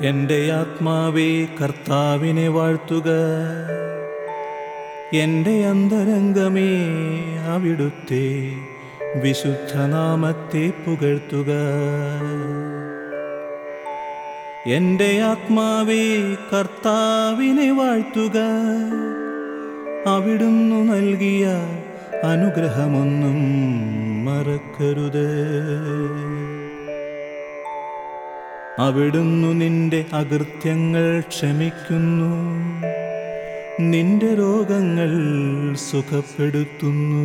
എൻ്റെ ആത്മാവേ കർത്താവിനെ വാഴ്ത്തുക എൻ്റെ അന്തരംഗമേ അവിടുത്തെ വിശുദ്ധനാമത്തെ പുകഴ്ത്തുക എൻ്റെ ആത്മാവേ കർത്താവിനെ വാഴ്ത്തുക അവിടുന്നു നൽകിയ അനുഗ്രഹമൊന്നും മറക്കരുത് അവിടുന്നു നിന്റെ അകൃത്യങ്ങൾ ക്ഷമിക്കുന്നു നിന്റെ രോഗങ്ങൾ സുഖപ്പെടുത്തുന്നു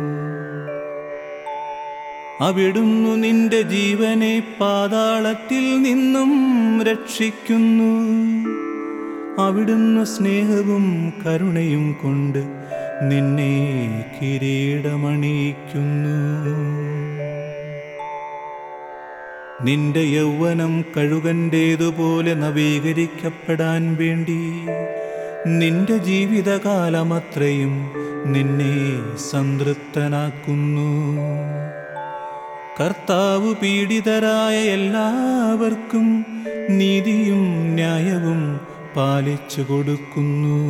അവിടുന്നു നിന്റെ ജീവനെ പാതാളത്തിൽ നിന്നും രക്ഷിക്കുന്നു അവിടുന്ന് സ്നേഹവും കരുണയും കൊണ്ട് നിന്നെ കിരീടമണിയിക്കുന്നു നിന്റെ യൗവനം കഴുകൻ്റേതുപോലെ നവീകരിക്കപ്പെടാൻ വേണ്ടി നിന്റെ ജീവിതകാലമത്രയും നിന്നെ സംതൃപ്തനാക്കുന്നു കർത്താവ് പീഡിതരായ എല്ലാവർക്കും നീതിയും ന്യായവും പാലിച്ചു കൊടുക്കുന്നു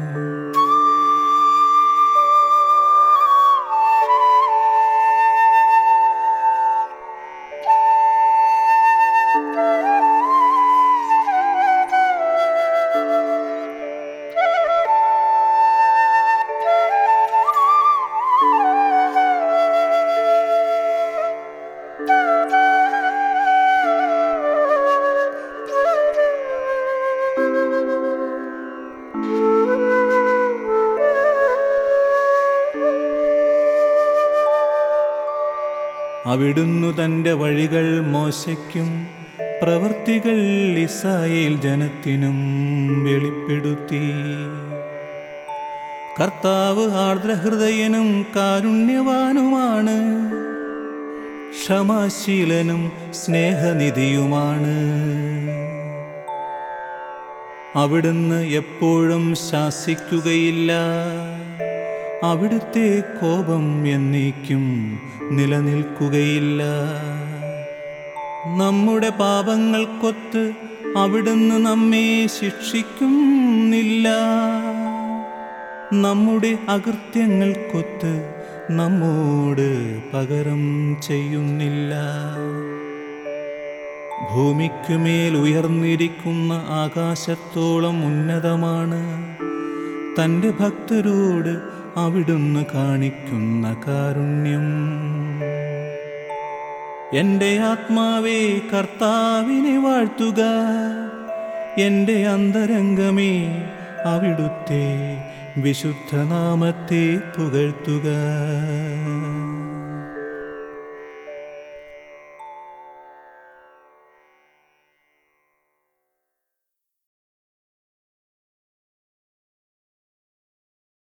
അവിടുന്നു തൻ്റെ വഴികൾ മോശയ്ക്കും പ്രവൃത്തികൾ ഇസ്രായേൽ ജനത്തിനും വെളിപ്പെടുത്തി കർത്താവ് ആർദ്രഹൃദയനും കാരുണ്യവാനുമാണ് ക്ഷമാശീലനും സ്നേഹനിധിയുമാണ് അവിടുന്ന് എപ്പോഴും ശാസിക്കുകയില്ല അവിടുത്തെ കോപം എന്നേക്കും നിലനിൽക്കുകയില്ല നമ്മുടെ പാപങ്ങൾക്കൊത്ത് അവിടുന്ന് നമ്മെ ശിക്ഷിക്കുന്നില്ല നമ്മുടെ അകൃത്യങ്ങൾക്കൊത്ത് നമ്മോട് പകരം ചെയ്യുന്നില്ല ഭൂമിക്കുമേൽ ഉയർന്നിരിക്കുന്ന ആകാശത്തോളം ഉന്നതമാണ് തൻ്റെ ഭക്തരോട് അവിടുന്ന് കാണിക്കുന്ന കാരുണ്യം എൻ്റെ ആത്മാവേ കർത്താവിനെ വാഴ്ത്തുക എൻ്റെ അന്തരംഗമേ അവിടുത്തെ വിശുദ്ധനാമത്തെ പുകഴ്ത്തുക